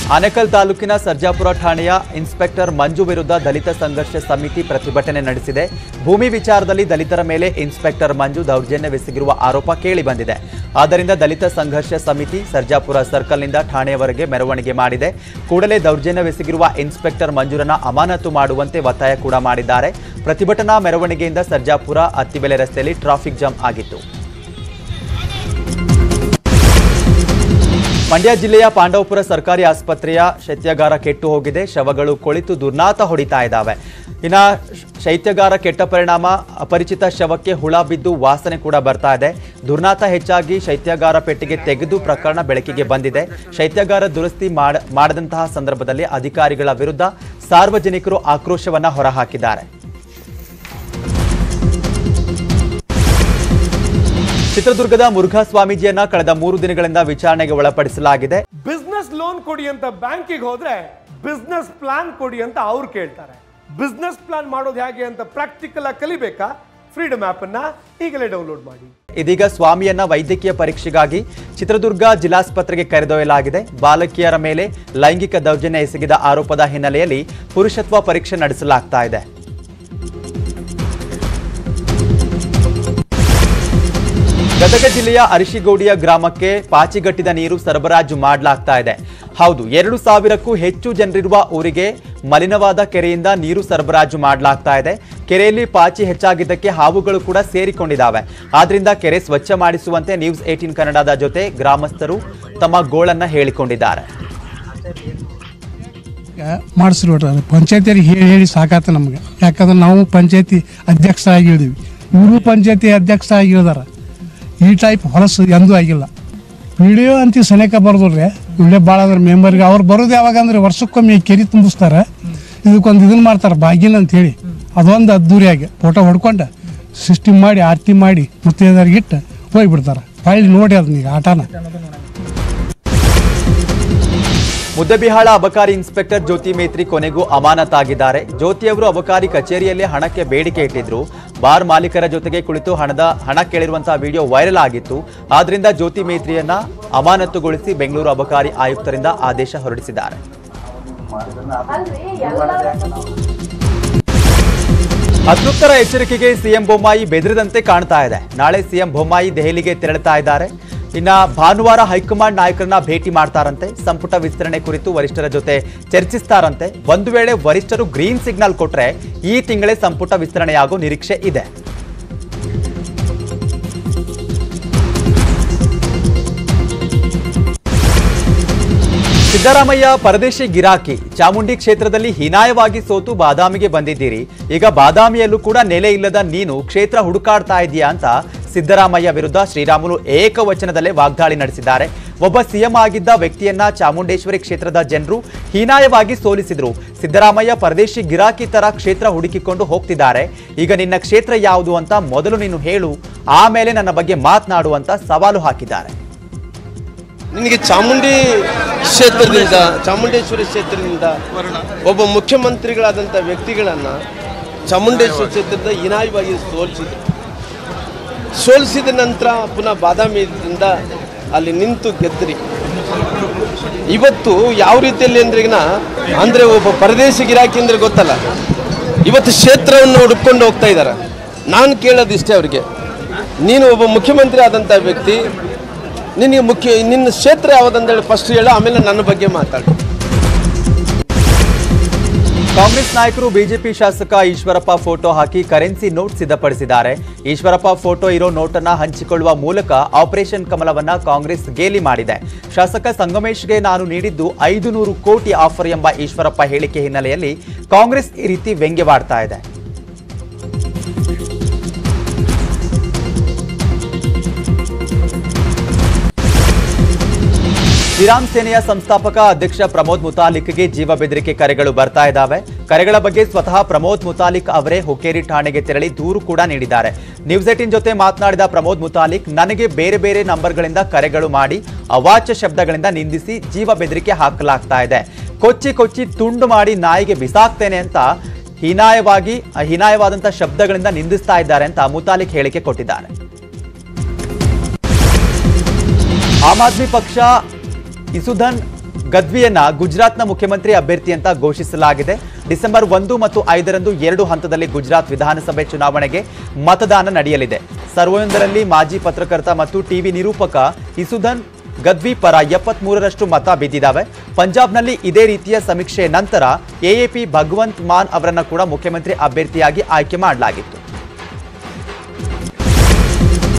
ಆನೇಕಲ್ ತಾಲೂಕಿನ ಸರ್ಜಾಪುರ ಠಾಣೆಯ ಇನ್ಸ್ಪೆಕ್ಟರ್ ಮಂಜು ವಿರುದ್ಧ ದಲಿತ ಸಂಘರ್ಷ ಸಮಿತಿ ಪ್ರತಿಭಟನೆ ನಡೆಸಿದೆ ಭೂಮಿ ವಿಚಾರದಲ್ಲಿ ದಲಿತರ ಮೇಲೆ ಇನ್ಸ್ಪೆಕ್ಟರ್ ಮಂಜು ದೌರ್ಜನ್ಯವೆಸಗಿರುವ ಆರೋಪ ಕೇಳಿಬಂದಿದೆ ಆದ್ದರಿಂದ ದಲಿತ ಸಂಘರ್ಷ ಸಮಿತಿ ಸರ್ಜಾಪುರ ಸರ್ಕಲ್ನಿಂದ ಠಾಣೆಯವರೆಗೆ ಮೆರವಣಿಗೆ ಮಾಡಿದೆ ಕೂಡಲೇ ದೌರ್ಜನ್ಯವೆಸಗಿರುವ ಇನ್ಸ್ಪೆಕ್ಟರ್ ಮಂಜುರನ್ನ ಅಮಾನತು ಮಾಡುವಂತೆ ಒತ್ತಾಯ ಕೂಡ ಮಾಡಿದ್ದಾರೆ ಪ್ರತಿಭಟನಾ ಮೆರವಣಿಗೆಯಿಂದ ಸರ್ಜಾಪುರ ಅತ್ತಿಬೆಲೆ ರಸ್ತೆಯಲ್ಲಿ ಟ್ರಾಫಿಕ್ ಜಾಮ್ ಆಗಿತ್ತು ಮಂಡ್ಯ ಜಿಲ್ಲೆಯ ಪಾಂಡವಪುರ ಸರ್ಕಾರಿ ಆಸ್ಪತ್ರೆಯ ಶೈತ್ಯಾಗಾರ ಕೆಟ್ಟು ಹೋಗಿದೆ ಶವಗಳು ಕೊಳಿತು ದುರ್ನಾತ ಹೊಡಿತಾ ಇದ್ದಾವೆ ಇನ್ನ ಶೈತ್ಯಾಗಾರ ಕೆಟ್ಟ ಪರಿಣಾಮ ಅಪರಿಚಿತ ಶವಕ್ಕೆ ಹುಳ ಬಿದ್ದು ವಾಸನೆ ಕೂಡ ಬರ್ತಾ ಇದೆ ದುರ್ನಾತ ಹೆಚ್ಚಾಗಿ ಶೈತ್ಯಾಗಾರ ಪೆಟ್ಟಿಗೆ ತೆಗೆದು ಪ್ರಕರಣ ಬೆಳಕಿಗೆ ಬಂದಿದೆ ಶೈತ್ಯಾಗಾರ ದುರಸ್ತಿ ಮಾಡ ಮಾಡದಂತಹ ಸಂದರ್ಭದಲ್ಲಿ ಅಧಿಕಾರಿಗಳ ವಿರುದ್ಧ ಸಾರ್ವಜನಿಕರು ಆಕ್ರೋಶವನ್ನ ಹೊರಹಾಕಿದ್ದಾರೆ ಚಿತ್ರದುರ್ಗದ ಮುರುಘಾ ಸ್ವಾಮೀಜಿಯನ್ನ ಕಳೆದ ಮೂರು ದಿನಗಳಿಂದ ವಿಚಾರಣೆಗೆ ಒಳಪಡಿಸಲಾಗಿದೆ ಬಿಸ್ನೆಸ್ ಲೋನ್ ಕೊಡಿ ಅಂತ ಬ್ಯಾಂಕಿಗೆ ಹೋದ್ರೆ ಬಿಸ್ನೆಸ್ ಪ್ಲಾನ್ ಕೊಡಿ ಅಂತ ಅವ್ರು ಕೇಳ್ತಾರೆ ಬಿಸ್ನೆಸ್ ಪ್ಲಾನ್ ಮಾಡೋದು ಹೇಗೆ ಅಂತ ಪ್ರಾಕ್ಟಿಕಲ್ ಆಗಿ ಕಲಿಬೇಕಾ ಫ್ರೀಡಮ್ ಆಪ್ ಅನ್ನ ಈಗಲೇ ಡೌನ್ಲೋಡ್ ಮಾಡಿ ಇದೀಗ ಸ್ವಾಮಿಯನ್ನ ವೈದ್ಯಕೀಯ ಪರೀಕ್ಷೆಗಾಗಿ ಚಿತ್ರದುರ್ಗ ಜಿಲ್ಲಾಸ್ಪತ್ರೆಗೆ ಕರೆದೊಯ್ಯಲಾಗಿದೆ ಬಾಲಕಿಯರ ಮೇಲೆ ಲೈಂಗಿಕ ದೌರ್ಜನ್ಯ ಎಸಗಿದ ಆರೋಪದ ಹಿನ್ನೆಲೆಯಲ್ಲಿ ಪುರುಷತ್ವ ಪರೀಕ್ಷೆ ನಡೆಸಲಾಗ್ತಾ ಇದೆ ಗದಗ ಜಿಲ್ಲೆಯ ಅರಿಶಿಗೌಡಿಯ ಗ್ರಾಮಕ್ಕೆ ಪಾಚಿಗಟ್ಟಿದ ನೀರು ಸರಬರಾಜು ಮಾಡಲಾಗ್ತಾ ಇದೆ ಹೌದು ಎರಡು ಸಾವಿರಕ್ಕೂ ಹೆಚ್ಚು ಜನರಿರುವ ಊರಿಗೆ ಮಲಿನವಾದ ಕೆರೆಯಿಂದ ನೀರು ಸರಬರಾಜು ಮಾಡಲಾಗ್ತಾ ಇದೆ ಕೆರೆಯಲ್ಲಿ ಪಾಚಿ ಹೆಚ್ಚಾಗಿದ್ದಕ್ಕೆ ಹಾವುಗಳು ಕೂಡ ಸೇರಿಕೊಂಡಿದ್ದಾವೆ ಆದ್ರಿಂದ ಕೆರೆ ಸ್ವಚ್ಛ ಮಾಡಿಸುವಂತೆ ನ್ಯೂಸ್ ಏಟೀನ್ ಕನ್ನಡದ ಜೊತೆ ಗ್ರಾಮಸ್ಥರು ತಮ್ಮ ಗೋಳನ್ನ ಹೇಳಿಕೊಂಡಿದ್ದಾರೆ ಮಾಡಿಸ್ಬಿಟ್ರೆ ಪಂಚಾಯತಿಯರಿಗೆ ಹೇಳಿ ಹೇಳಿ ಸಾಕಾತ ನಮ್ಗೆ ಯಾಕಂದ್ರೆ ನಾವು ಪಂಚಾಯತಿ ಅಧ್ಯಕ್ಷರಾಗಿದ್ದೀವಿ ಇವರು ಪಂಚಾಯತಿ ಅಧ್ಯಕ್ಷರಾಗಿರ್ದಾರ ಈ ಟೈಪ್ ಹೊಲಸು ಎಂದೂ ಆಗಿಲ್ಲ ವಿಡಿಯೋ ಅಂತ ಸನೇಕ ಬರ್ದ್ರಿ ವಿಡಿಯೋ ಭಾಳ ಅದ್ರ ಮೆಂಬರ್ಗೆ ಅವ್ರು ಬರೋದು ಯಾವಾಗ ಅಂದ್ರೆ ವರ್ಷಕ್ಕೊಮ್ಮೆ ಈ ಕೆರೆ ತುಂಬಿಸ್ತಾರೆ ಇದಕ್ಕೊಂದು ಇದನ್ನ ಮಾಡ್ತಾರೆ ಬಾಗಿನ ಅಂತ ಹೇಳಿ ಅದೊಂದು ಅದ್ದೂರಿಯಾಗಿ ಫೋಟೋ ಹೊಡ್ಕೊಂಡು ಸಿಸ್ಟಮ್ ಮಾಡಿ ಆರತಿ ಮಾಡಿ ಮುತ್ತೈದರಿಗೆ ಇಟ್ಟು ಹೋಗ್ಬಿಡ್ತಾರೆ ಹೊಳ್ಳಿ ನೋಡಿ ಅದನ್ನ ಈಗ ಆಟನ ಮುದ್ದೆಬಿಹಾಳ ಅಬಕಾರಿ ಇನ್ಸ್ಪೆಕ್ಟರ್ ಜ್ಯೋತಿ ಮೇತ್ರಿ ಕೊನೆಗೂ ಅಮಾನತಾಗಿದ್ದಾರೆ ಜ್ಯೋತಿಯವರು ಅಬಕಾರಿ ಕಚೇರಿಯಲ್ಲಿ ಹಣಕ್ಕೆ ಬೇಡಿಕೆ ಇಟ್ಟಿದ್ರು ಬಾರ್ ಮಾಲೀಕರ ಜೊತೆಗೆ ಕುಳಿತು ಹಣದ ಹಣ ಕೇಳಿರುವಂತಹ ವಿಡಿಯೋ ವೈರಲ್ ಆಗಿತ್ತು ಆದ್ರಿಂದ ಜ್ಯೋತಿ ಮೇತ್ರಿಯನ್ನ ಅಮಾನತುಗೊಳಿಸಿ ಬೆಂಗಳೂರು ಅಬಕಾರಿ ಆಯುಕ್ತರಿಂದ ಆದೇಶ ಹೊರಡಿಸಿದ್ದಾರೆ ಅತೃಪ್ತರ ಎಚ್ಚರಿಕೆಗೆ ಸಿಎಂ ಬೊಮ್ಮಾಯಿ ಬೆದರಿದಂತೆ ಕಾಣ್ತಾ ಇದೆ ನಾಳೆ ಸಿಎಂ ಬೊಮ್ಮಾಯಿ ದೆಹಲಿಗೆ ತೆರಳುತ್ತಾ ಇದ್ದಾರೆ ಇನ್ನ ಭಾನುವಾರ ಹೈಕಮಾಂಡ್ ನಾಯಕರನ್ನ ಭೇಟಿ ಮಾಡ್ತಾರಂತೆ ಸಂಪುಟ ವಿಸ್ತರಣೆ ಕುರಿತು ವರಿಷ್ಠರ ಜೊತೆ ಚರ್ಚಿಸ್ತಾರಂತೆ ಒಂದು ವೇಳೆ ವರಿಷ್ಠರು ಗ್ರೀನ್ ಸಿಗ್ನಲ್ ಕೊಟ್ರೆ ಈ ತಿಂಗಳೇ ಸಂಪುಟ ವಿಸ್ತರಣೆಯಾಗೋ ನಿರೀಕ್ಷೆ ಇದೆ ಸಿದ್ದರಾಮಯ್ಯ ಪರದೇಶಿ ಗಿರಾಕಿ ಚಾಮುಂಡಿ ಕ್ಷೇತ್ರದಲ್ಲಿ ಹೀನಾಯವಾಗಿ ಸೋತು ಬಾದಾಮಿಗೆ ಬಂದಿದ್ದೀರಿ ಈಗ ಬಾದಾಮಿಯಲ್ಲೂ ಕೂಡ ನೆಲೆ ಇಲ್ಲದ ನೀನು ಕ್ಷೇತ್ರ ಹುಡುಕಾಡ್ತಾ ಇದೀಯಾ ಅಂತ ಸಿದ್ದರಾಮಯ್ಯ ವಿರುದ್ಧ ಶ್ರೀರಾಮುಲು ಏಕವಚನದಲ್ಲೇ ವಾಗ್ದಾಳಿ ನಡೆಸಿದ್ದಾರೆ ಒಬ್ಬ ಸಿಎಂ ಆಗಿದ್ದ ವ್ಯಕ್ತಿಯನ್ನ ಚಾಮುಂಡೇಶ್ವರಿ ಕ್ಷೇತ್ರದ ಜನರು ಹೀನಾಯವಾಗಿ ಸೋಲಿಸಿದ್ರು ಸಿದ್ದರಾಮಯ್ಯ ಪರದೇಶಿ ಗಿರಾಕಿ ತರ ಕ್ಷೇತ್ರ ಹುಡುಕಿಕೊಂಡು ಹೋಗ್ತಿದ್ದಾರೆ ಈಗ ನಿನ್ನ ಕ್ಷೇತ್ರ ಯಾವುದು ಅಂತ ಮೊದಲು ನೀನು ಹೇಳು ಆಮೇಲೆ ನನ್ನ ಬಗ್ಗೆ ಮಾತನಾಡುವಂತ ಸವಾಲು ಹಾಕಿದ್ದಾರೆ ನಿನಗೆ ಚಾಮುಂಡಿ ಕ್ಷೇತ್ರದಿಂದ ಚಾಮುಂಡೇಶ್ವರಿ ಕ್ಷೇತ್ರದಿಂದ ಒಬ್ಬ ಮುಖ್ಯಮಂತ್ರಿಗಳಾದಂಥ ವ್ಯಕ್ತಿಗಳನ್ನು ಚಾಮುಂಡೇಶ್ವರಿ ಕ್ಷೇತ್ರದ ಹೀನಾಯವಾಗಿ ಸೋಲಿಸಿದ್ರು ಸೋಲಿಸಿದ ನಂತರ ಪುನಃ ಬಾದಾಮಿಯಿಂದ ಅಲ್ಲಿ ನಿಂತು ಗೆದ್ರಿ ಇವತ್ತು ಯಾವ ರೀತಿಯಲ್ಲಿ ಅಂದ್ರೆಗಿನ ಅಂದರೆ ಒಬ್ಬ ಪರದೇಶಿ ಗಿರಾಕಿ ಅಂದರೆ ಗೊತ್ತಲ್ಲ ಇವತ್ತು ಕ್ಷೇತ್ರವನ್ನು ಹುಡುಕೊಂಡು ಹೋಗ್ತಾ ಇದ್ದಾರೆ ನಾನು ಕೇಳೋದು ಇಷ್ಟೇ ಅವರಿಗೆ ನೀನು ಒಬ್ಬ ಮುಖ್ಯಮಂತ್ರಿ ಆದಂಥ ವ್ಯಕ್ತಿ ನಿನಗೆ ಮುಖ್ಯ ನಿನ್ನ ಕ್ಷೇತ್ರ ಯಾವುದಂದೇಳಿ ಫಸ್ಟ್ ಹೇಳು ಆಮೇಲೆ ನನ್ನ ಬಗ್ಗೆ ಮಾತಾಡು ಕಾಂಗ್ರೆಸ್ ನಾಯಕರು ಬಿಜೆಪಿ ಶಾಸಕ ಈಶ್ವರಪ್ಪ ಫೋಟೋ ಹಾಕಿ ಕರೆನ್ಸಿ ನೋಟ್ ಸಿದ್ಧಪಡಿಸಿದ್ದಾರೆ ಈಶ್ವರಪ್ಪ ಫೋಟೋ ಇರೋ ನೋಟನ್ನ ಹಂಚಿಕೊಳ್ಳುವ ಮೂಲಕ ಆಪರೇಷನ್ ಕಮಲವನ್ನ ಕಾಂಗ್ರೆಸ್ ಗೇಲಿ ಮಾಡಿದೆ ಶಾಸಕ ಸಂಗಮೇಶ್ಗೆ ನಾನು ನೀಡಿದ್ದು ಐದು ನೂರು ಕೋಟಿ ಆಫರ್ ಎಂಬ ಈಶ್ವರಪ್ಪ ಹೇಳಿಕೆ ಹಿನ್ನೆಲೆಯಲ್ಲಿ ಕಾಂಗ್ರೆಸ್ ಈ ರೀತಿ ವ್ಯಂಗ್ಯವಾಡ್ತಾ ಇದೆ ಶ್ರೀರಾಮ್ ಸೇನೆಯ ಸಂಸ್ಥಾಪಕ ಅಧ್ಯಕ್ಷ ಪ್ರಮೋದ್ ಮುತಾಲಿಕ್ಗೆ ಜೀವ ಬೆದರಿಕೆ ಕರೆಗಳು ಬರ್ತಾ ಇದ್ದಾವೆ ಕರೆಗಳ ಬಗ್ಗೆ ಸ್ವತಃ ಪ್ರಮೋದ್ ಮುತಾಲಿಕ್ ಅವರೇ ಹುಕ್ಕೇರಿ ಠಾಣೆಗೆ ತೆರಳಿ ದೂರು ಕೂಡ ನೀಡಿದ್ದಾರೆ ನ್ಯೂಸ್ ಏಟಿನ್ ಜೊತೆ ಮಾತನಾಡಿದ ಪ್ರಮೋದ್ ಮುತಾಲಿಕ್ ನನಗೆ ಬೇರೆ ಬೇರೆ ನಂಬರ್ಗಳಿಂದ ಕರೆಗಳು ಮಾಡಿ ಅವಾಚ್ಯ ಶಬ್ದಗಳಿಂದ ನಿಂದಿಸಿ ಜೀವ ಬೆದರಿಕೆ ಹಾಕಲಾಗ್ತಾ ಇದೆ ಕೊಚ್ಚಿ ಕೊಚ್ಚಿ ತುಂಡು ಮಾಡಿ ನಾಯಿಗೆ ಬಿಸಾಕ್ತೇನೆ ಅಂತ ಹೀನಾಯವಾಗಿ ಹೀನಾಯವಾದಂಥ ಶಬ್ದಗಳಿಂದ ನಿಂದಿಸ್ತಾ ಇದ್ದಾರೆ ಅಂತ ಮುತಾಲಿಕ್ ಹೇಳಿಕೆ ಕೊಟ್ಟಿದ್ದಾರೆ ಆಮ್ ಆದ್ಮಿ ಪಕ್ಷ ಇಸುಧನ್ ಗದ್ವಿಯನ್ನ ಗುಜರಾತ್ನ ಮುಖ್ಯಮಂತ್ರಿ ಅಭ್ಯರ್ಥಿ ಅಂತ ಘೋಷಿಸಲಾಗಿದೆ ಡಿಸೆಂಬರ್ ಒಂದು ಮತ್ತು ಐದರಂದು ಎರಡು ಹಂತದಲ್ಲಿ ಗುಜರಾತ್ ವಿಧಾನಸಭೆ ಚುನಾವಣೆಗೆ ಮತದಾನ ನಡೆಯಲಿದೆ ಸರ್ವೆಯೊಂದರಲ್ಲಿ ಮಾಜಿ ಪತ್ರಕರ್ತ ಮತ್ತು ಟಿವಿ ನಿರೂಪಕ ಇಸುಧನ್ ಗದ್ವಿ ಪರ ಎಪ್ಪತ್ತ್ ಮೂರರಷ್ಟು ಮತ ಬಿದ್ದಿದ್ದಾವೆ ಪಂಜಾಬ್ನಲ್ಲಿ ಇದೇ ರೀತಿಯ ಸಮೀಕ್ಷೆಯ ನಂತರ ಎಎಪಿ ಭಗವಂತ್ ಮಾನ್ ಅವರನ್ನ ಕೂಡ ಮುಖ್ಯಮಂತ್ರಿ ಅಭ್ಯರ್ಥಿಯಾಗಿ ಆಯ್ಕೆ ಮಾಡಲಾಗಿತ್ತು